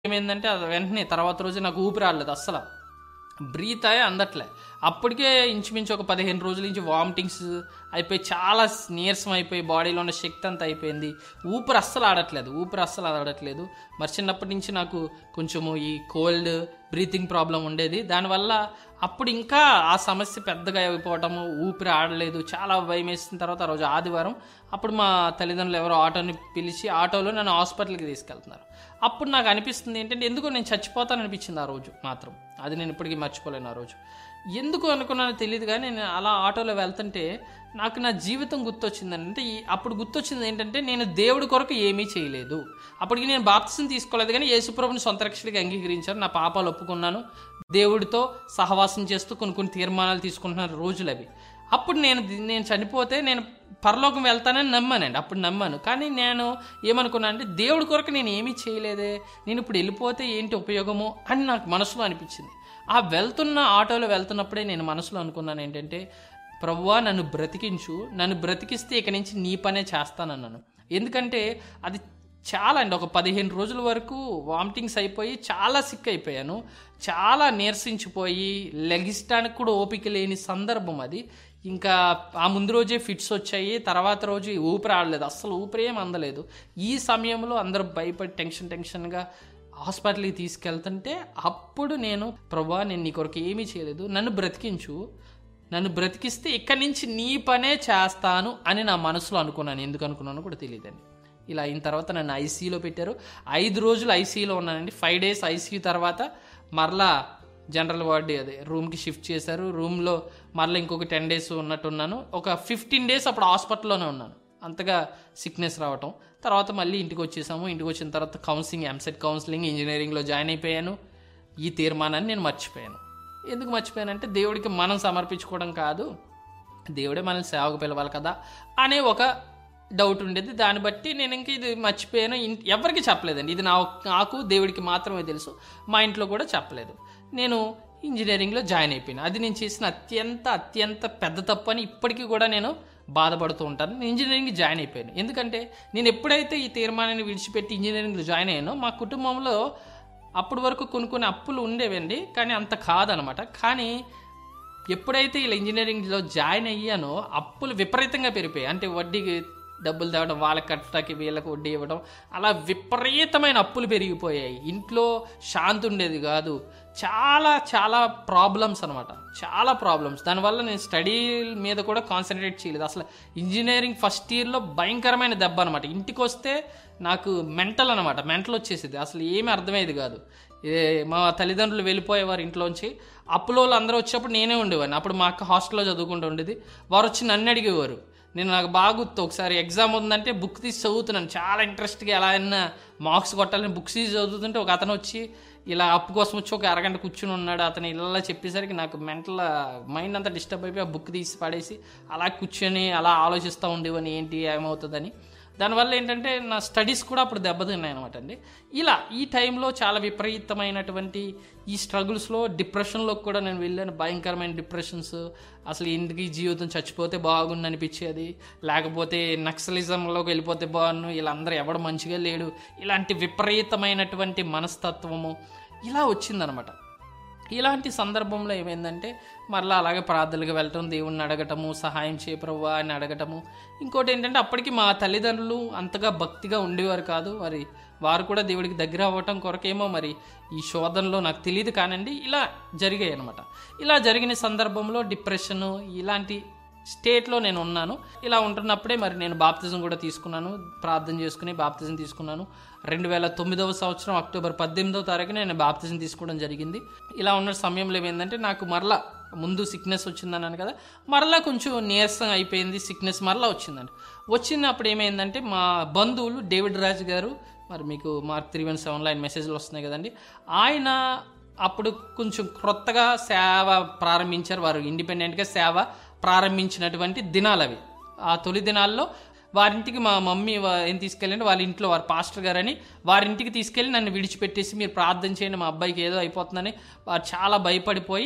ఏమైందంటే అది వెంటనే తర్వాత రోజు నాకు ఊపిరి ఆడలేదు అస్సలు బ్రీత్ అయ్యి అందట్లే అప్పటికే ఇంచుమించు ఒక పదిహేను రోజుల నుంచి వామిటింగ్స్ అయిపోయి చాలా నీరసం అయిపోయి బాడీలో ఉన్న శక్తి అంతా అయిపోయింది ఊపిరి అస్సలు ఆడట్లేదు ఊపిరి అస్సలు ఆడట్లేదు మరి చిన్నప్పటి నుంచి నాకు కొంచెము ఈ కోల్డ్ బ్రీతింగ్ ప్రాబ్లం ఉండేది దానివల్ల అప్పుడు ఇంకా ఆ సమస్య పెద్దగా అయిపోవటము ఊపిరి ఆడలేదు చాలా భయం వేసిన తర్వాత ఆ రోజు ఆదివారం అప్పుడు మా తల్లిదండ్రులు ఎవరో ఆటోని పిలిచి ఆటోలో నన్ను హాస్పిటల్కి తీసుకెళ్తున్నారు అప్పుడు నాకు అనిపిస్తుంది ఏంటంటే ఎందుకో నేను చచ్చిపోతాను అనిపించింది ఆ రోజు మాత్రం అది నేను ఇప్పటికీ మర్చిపోలేను ఆ రోజు ఎందుకు అనుకున్నానో తెలియదు కానీ నేను అలా ఆటోలో వెళ్తుంటే నాకు నా జీవితం గుర్తొచ్చిందని అంటే ఈ- అప్పుడు గుర్తొచ్చింది ఏంటంటే నేను దేవుడి కొరకు ఏమీ చేయలేదు అప్పటికి నేను బాప్తిసం తీసుకోలేదు కానీ యేసుప్రభుని సొంత రక్షకుడిగా అంగీకరించాను నా పాపాలు ఒప్పుకున్నాను దేవుడితో సహవాసం చేస్తూ కొన్ని కొన్ని తీర్మానాలు తీసుకుంటున్న రోజులు అవి అప్పుడు నేను ది- నేను చనిపోతే నేను పరలోకం వెళ్తానని నమ్మానండి అప్పుడు నమ్మాను కానీ నేను ఏమనుకున్నా అంటే దేవుడి కొరకు నేను ఏమీ చేయలేదే నేను ఇప్పుడు వెళ్ళిపోతే ఏంటి ఉపయోగము అని నాకు మనసులో అనిపించింది ఆ వెళ్తున్న ఆటోలో వెళ్తున్నప్పుడే నేను మనసులో అనుకున్నాను ఏంటంటే ప్రభువా నన్ను బ్రతికించు నన్ను బ్రతికిస్తే ఇక నుంచి నీ పనే చేస్తానన్నాను ఎందుకంటే అది చాలా అండి ఒక పదిహేను రోజుల వరకు వామిటింగ్స్ అయిపోయి చాలా సిక్ అయిపోయాను చాలా నీరసించిపోయి లెగిస్టానికి కూడా ఓపిక లేని సందర్భం అది ఇంకా ఆ ముందు రోజే ఫిట్స్ వచ్చాయి తర్వాత రోజు ఊపిరి ఆడలేదు అస్సలు ఊపిరి ఏం అందలేదు ఈ సమయంలో అందరూ భయపడి టెన్షన్ టెన్షన్గా హాస్పిటల్కి తీసుకెళ్తుంటే అప్పుడు నేను ప్రభా నేను నీ కొరకు ఏమీ చేయలేదు నన్ను బ్రతికించు నన్ను బ్రతికిస్తే ఇక్కడి నుంచి నీ పనే చేస్తాను అని నా మనసులో అనుకున్నాను ఎందుకు అనుకున్నానో కూడా తెలియదండి ఇలా అయిన తర్వాత నన్ను ఐసీయూలో పెట్టారు ఐదు రోజులు ఐసీయూలో ఉన్నానండి ఫైవ్ డేస్ ఐసీయూ తర్వాత మరలా జనరల్ వార్డ్ అదే రూమ్కి షిఫ్ట్ చేశారు రూమ్లో మరలా ఇంకొక టెన్ డేస్ ఉన్నట్టున్నాను ఒక ఫిఫ్టీన్ డేస్ అప్పుడు హాస్పిటల్లోనే ఉన్నాను అంతగా సిక్నెస్ రావటం తర్వాత మళ్ళీ ఇంటికి వచ్చేసాము ఇంటికి వచ్చిన తర్వాత కౌన్సిలింగ్ ఎంసెట్ కౌన్సిలింగ్ ఇంజనీరింగ్లో జాయిన్ అయిపోయాను ఈ తీర్మానాన్ని నేను మర్చిపోయాను ఎందుకు మర్చిపోయానంటే దేవుడికి మనం సమర్పించుకోవడం కాదు దేవుడే మనల్ని సేవకు పిలవాలి కదా అనే ఒక డౌట్ ఉండేది దాన్ని బట్టి నేను ఇంక ఇది మర్చిపోయాను ఇన్- ఎవరికి చెప్పలేదండి ఇది నా నాకు దేవుడికి మాత్రమే తెలుసు మా ఇంట్లో కూడా చెప్పలేదు నేను ఇంజనీరింగ్లో జాయిన్ అయిపోయాను అది నేను చేసిన అత్యంత అత్యంత పెద్ద తప్పు అని ఇప్పటికీ కూడా నేను బాధపడుతూ ఉంటాను నేను ఇంజనీరింగ్ జాయిన్ అయిపోయాను ఎందుకంటే నేను ఎప్పుడైతే ఈ తీర్మానాన్ని విడిచిపెట్టి ఇంజనీరింగ్లో జాయిన్ అయ్యానో మా కుటుంబంలో అప్పటి వరకు కొన్ని కొన్ని అప్పులు ఉండేవండి కానీ అంత కాదనమాట కానీ ఎప్పుడైతే ఇలా ఇంజనీరింగ్లో జాయిన్ అయ్యానో అప్పులు విపరీతంగా పెరిగిపోయాయి అంటే వడ్డీకి డబ్బులు తేవడం వాళ్ళకి కట్టడానికి వీళ్ళకి వడ్డీ ఇవ్వడం అలా విపరీతమైన అప్పులు పెరిగిపోయాయి ఇంట్లో శాంతి ఉండేది కాదు చాలా చాలా ప్రాబ్లమ్స్ అనమాట చాలా ప్రాబ్లమ్స్ దానివల్ల నేను స్టడీ మీద కూడా కాన్సన్ట్రేట్ చేయలేదు అసలు ఇంజనీరింగ్ ఫస్ట్ ఇయర్లో భయంకరమైన దెబ్బ అనమాట ఇంటికి వస్తే నాకు మెంటల్ అనమాట మెంటల్ వచ్చేసేది అసలు ఏమీ అర్థమయ్యేది కాదు ఏ మా తల్లిదండ్రులు వెళ్ళిపోయేవారు ఇంట్లోంచి అప్పులో వాళ్ళు అందరూ వచ్చేటప్పుడు నేనే ఉండేవాడిని అప్పుడు మా అక్క హాస్టల్లో చదువుకుంటూ ఉండేది వారు వచ్చి నన్ను అడిగేవారు నేను నాకు బాగా గుర్తు ఒకసారి ఎగ్జామ్ ఉందంటే బుక్ తీసి చదువుతున్నాను చాలా ఇంట్రెస్ట్గా ఎలా అయినా మార్క్స్ కొట్టాలని బుక్స్ తీసి చదువుతుంటే ఒక అతను వచ్చి ఇలా అప్పు కోసం వచ్చి ఒక అరగంట కూర్చుని ఉన్నాడు అతను ఇలా చెప్పేసరికి నాకు మెంటల్ మైండ్ అంతా డిస్టర్బ్ అయిపోయి ఆ బుక్ తీసి పడేసి అలా కూర్చొని అలా ఆలోచిస్తూ ఉండేవని ఏంటి ఏమవుతుందని దానివల్ల ఏంటంటే నా స్టడీస్ కూడా అప్పుడు దెబ్బతిన్నాయి అనమాట అండి ఇలా ఈ టైంలో చాలా విపరీతమైనటువంటి ఈ స్ట్రగుల్స్లో డిప్రెషన్లోకి కూడా నేను వెళ్ళాను భయంకరమైన డిప్రెషన్స్ అసలు ఇంటికి జీవితం చచ్చిపోతే బాగుండు అనిపించేది లేకపోతే నక్సలిజంలోకి వెళ్ళిపోతే బాగున్ను వీళ్ళందరూ ఎవడు మంచిగా లేడు ఇలాంటి విపరీతమైనటువంటి మనస్తత్వము ఇలా వచ్చిందనమాట ఇలాంటి సందర్భంలో ఏమైందంటే మరలా అలాగే ప్రార్థనలకు వెళ్ళటం దేవుణ్ణి అడగటము సహాయం చేయ ప్రభువా అని అడగటము ఇంకోటి ఏంటంటే అప్పటికి మా తల్లిదండ్రులు అంతగా భక్తిగా ఉండేవారు కాదు మరి వారు కూడా దేవుడికి దగ్గర అవ్వటం కొరకేమో మరి ఈ శోధనలో నాకు తెలియదు కానండి ఇలా జరిగాయి అనమాట ఇలా జరిగిన సందర్భంలో డిప్రెషను ఇలాంటి స్టేట్లో నేను ఉన్నాను ఇలా ఉంటున్నప్పుడే మరి నేను బాప్తిజం కూడా తీసుకున్నాను ప్రార్థన చేసుకుని బాప్తిజం తీసుకున్నాను రెండు వేల తొమ్మిదవ సంవత్సరం అక్టోబర్ పద్దెనిమిదవ తారీఖున నేను బాప్తిజం తీసుకోవడం జరిగింది ఇలా ఉన్న సమయంలో ఏమైందంటే నాకు మరలా ముందు సిక్నెస్ వచ్చిందన్నాను కదా మరలా కొంచెం నీరసం అయిపోయింది సిక్నెస్ మరలా వచ్చిందండి వచ్చినప్పుడు ఏమైందంటే మా బంధువులు డేవిడ్ రాజ్ గారు మరి మీకు mark three one seven line మెసేజ్లు వస్తున్నాయి కదండి ఆయన అప్పుడు కొంచెం క్రొత్తగా సేవ ప్రారంభించారు వారు ఇండిపెండెంట్గా సేవ ప్రారంభించినటువంటి దినాలు అవి ఆ తొలి దినాల్లో వారింటికి మా మమ్మీ వా- ఏం తీసుకెళ్ళండి వాళ్ళ ఇంట్లో వారి పాస్టర్ గారని వారింటికి తీసుకెళ్ళి నన్ను విడిచిపెట్టేసి మీరు ప్రార్థన చేయండి మా అబ్బాయికి ఏదో అయిపోతుందని వారు చాలా భయపడిపోయి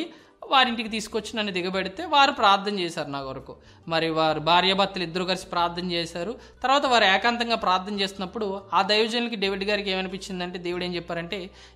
వారింటికి తీసుకొచ్చి నన్ను దిగబెడితే వారు ప్రార్థన చేశారు నా కొరకు మరి వారు భార్యాభర్తలు ఇద్దరు కలిసి ప్రార్థన చేశారు తర్వాత వారు ఏకాంతంగా ప్రార్థన చేస్తున్నప్పుడు ఆ దైవజనులకి డేవిడ్ గారికి ఏమనిపించిందంటే దేవుడు ఏం చెప్పారంటే